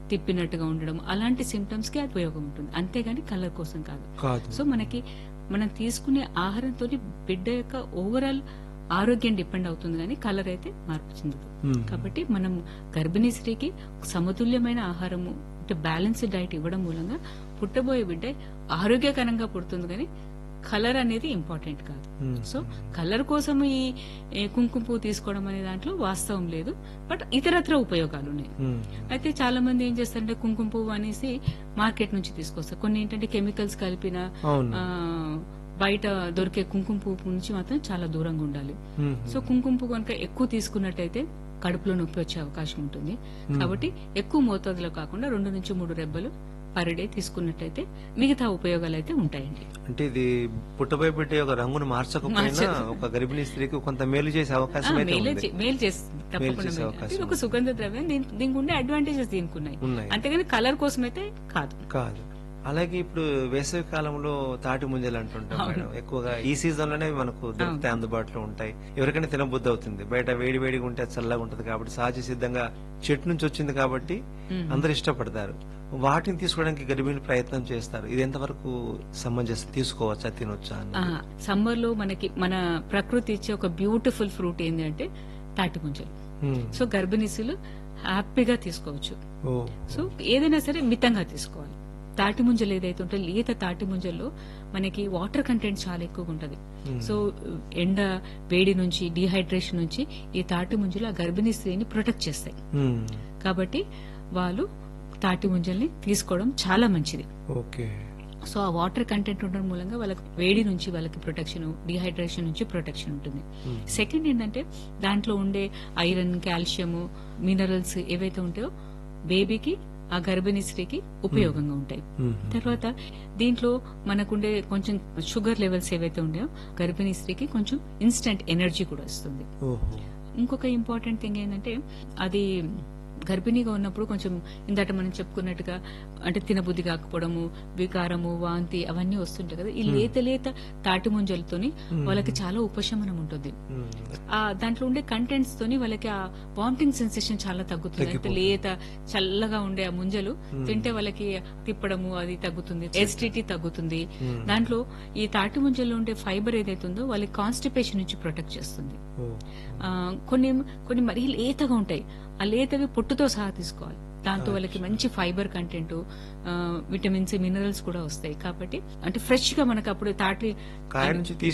తిప్పినట్టుగా ఉండడం అలాంటి సిమ్టమ్స్ కి అది ఉపయోగం ఉంటుంది అంతేగాని కలర్ కోసం కాదు కాదు సో మనకి మనం తీసుకునే ఆహారంతో బిడ్డ యొక్క ఓవరాల్ ఆరోగ్యం డిపెండ్ అవుతుంది కానీ కలర్ అయితే మార్పు చెందదు మ్మ్. కాబట్టి మనం గర్భిణీ స్త్రీకి సమతుల్యమైన ఆహారము అంటే బ్యాలెన్స్డ్ డైట్ ఇవ్వడం మూలంగా పుట్టబోయే బిడ్డ ఆరోగ్యకరంగా పుడుతుంది కానీ కలర్ అనేది ఇంపార్టెంట్ కాదు మ్మ్. సో కలర్ కోసం ఈ ఏ, కుంకుమ పువ్వు తీసుకోవడం అనే దాంట్లో వాస్తవం లేదు బట్ ఇతరత్ర ఉపయోగాలు ఉన్నాయి మ్మ్. అయితే చాలా మంది ఏం చేస్తారంటే కుంకుమ పువ్వు అనేసి మార్కెట్ నుంచి తీసుకొస్తారు కొన్ని ఏంటంటే కెమికల్స్ కలిపిన అవును ఆ, బయట దొరికే కుంకుమ పువ్వు నుంచి మాత్రం చాలా దూరంగా ఉండాలి మ్మ్. సో కుంకుమ పువ్వు కనుక ఎక్కువ తీసుకున్నట్టయితే కడుపులో నొప్పి వచ్చే అవకాశం ఉంటుంది కాబట్టి ఎక్కువ మోతాదులో కాకుండా రెండు నుంచి మూడు రెబ్బలు పర్ డే తీసుకున్నట్టయితే మిగతా ఉపయోగాలు అయితే ఉంటాయండి అంటే ఇది పుట్టబోయే బిడ్డ యొక్క రంగును మార్చకపోయినా మార్చదు. ఒక గర్భిణీ స్త్రీకి కొంత మేలు చేసే ఆ, అవకాశం అయితే మేలే ఉంది చే- మేలు చేస్తుంది తప్పకుండా చేసే మేలు. అవకాశం ఇది ఒక సుగంధ ద్రవ్యం దీని- దీనికి ఉండే అడ్వాంటేజెస్ దీనికి ఉన్నాయి ఉన్నాయి అంతేగాని కలర్ కోసం అయితే కాదు కాదు అలాగే ఇప్పుడు వేసవి కాలంలో తాటి ముంజలు అంటుంటాం మేడం ఎక్కువగా ఈ సీజన్ లోనే మనకు దొరుకుతాయి అందుబాటులో ఉంటాయి ఎవరికైనా తినబుద్ధి అవుతుంది బయట వేడి వేడిగా ఉంటే చల్లగా ఉంటది కాబట్టి సహజ సిద్ధంగా చెట్టు నుంచి వచ్చింది కాబట్టి మ్మ్. అందరు ఇష్టపడతారు వాటిని తీసుకోవడానికి గర్భిణీ ప్రయత్నం చేస్తారు ఇది ఎంతవరకు సమంజసం తీసుకోవచ్చా తినొచ్చా అన్నది సమ్మర్ లో మనకి మన ప్రకృతి ఇచ్చే ఒక బ్యూటిఫుల్ ఫ్రూట్ ఏంటి అంటే తాటి ముంజలు మ్మ్. సో గర్భిణీసులు హ్యాపీగా తీసుకోవచ్చు ఓ సో ఏదైనా సరే మితంగా తీసుకోవాలి తాటి ముంజలు ఏదైతే ఉంటే లేత తాటి ముంజల్లో మనకి వాటర్ కంటెంట్ చాలా ఎక్కువగా ఉంటది సో ఎండ వేడి నుంచి డిహైడ్రేషన్ నుంచి ఈ తాటి ముంజలు ఆ గర్భిణీ స్త్రీని ప్రొటెక్ట్ చేస్తాయి మ్మ్. కాబట్టి వాళ్ళు తాటి ముంజల్ని తీసుకోవడం చాలా మంచిది ఓకే సో ఆ వాటర్ కంటెంట్ ఉండడం మూలంగా వాళ్ళకి వేడి నుంచి వాళ్ళకి ప్రొటెక్షన్ డిహైడ్రేషన్ నుంచి ప్రొటెక్షన్ ఉంటుంది సెకండ్ ఏంటంటే దాంట్లో ఉండే ఐరన్ కాల్షియం మినరల్స్ ఏవైతే ఉంటాయో బేబీకి ఆ గర్భిణీ స్త్రీకి ఉపయోగంగా ఉంటాయి మ్మ్. తర్వాత దీంట్లో మనకుండే కొంచెం షుగర్ లెవెల్స్ ఏవైతే ఉన్నాయో గర్భిణీ స్త్రీకి కొంచెం ఇన్స్టెంట్ ఎనర్జీ కూడా వస్తుంది ఓహో ఇంకొక ఇంపార్టెంట్ థింగ్ ఏంటంటే అది గర్భిణీగా ఉన్నప్పుడు కొంచెం ఇందాక మనం చెప్పుకున్నట్టుగా అంటే తినబుద్ధి కాకపోవడము వికారము వాంతి అవన్నీ వస్తుంటాయి కదా ఈ లేత లేత తాటి ముంజలతోని వాళ్ళకి చాలా ఉపశమనం ఉంటుంది మ్మ్. ఆ దాంట్లో ఉండే కంటెంట్స్ తోని వాళ్ళకి ఆ వామిటింగ్ సెన్సేషన్ చాలా తగ్గుతుంది అంటే లేత చల్లగా ఉండే ఆ ముంజలు తింటే వాళ్ళకి తిప్పడము అది తగ్గుతుంది ఎసిడిటీ తగ్గుతుంది దాంట్లో ఈ తాటి ముంజల్లో ఉండే ఫైబర్ ఏదైతే ఉందో వాళ్ళకి కాన్స్టిపేషన్ నుంచి ప్రొటెక్ట్ చేస్తుంది ఓ ఆ, కొన్ని కొన్ని మరీ లేతగా ఉంటాయి ఆ లేతవి పొట్టుతో సహా తీసుకోవాలి దాంతో వాళ్ళకి మంచి ఫైబర్ కంటెంట్ విటమిన్స్ మినరల్స్ కూడా వస్తాయి కాబట్టి అంటే ఫ్రెష్ గా మనకు అప్పుడు తాటి కాయ నుంచి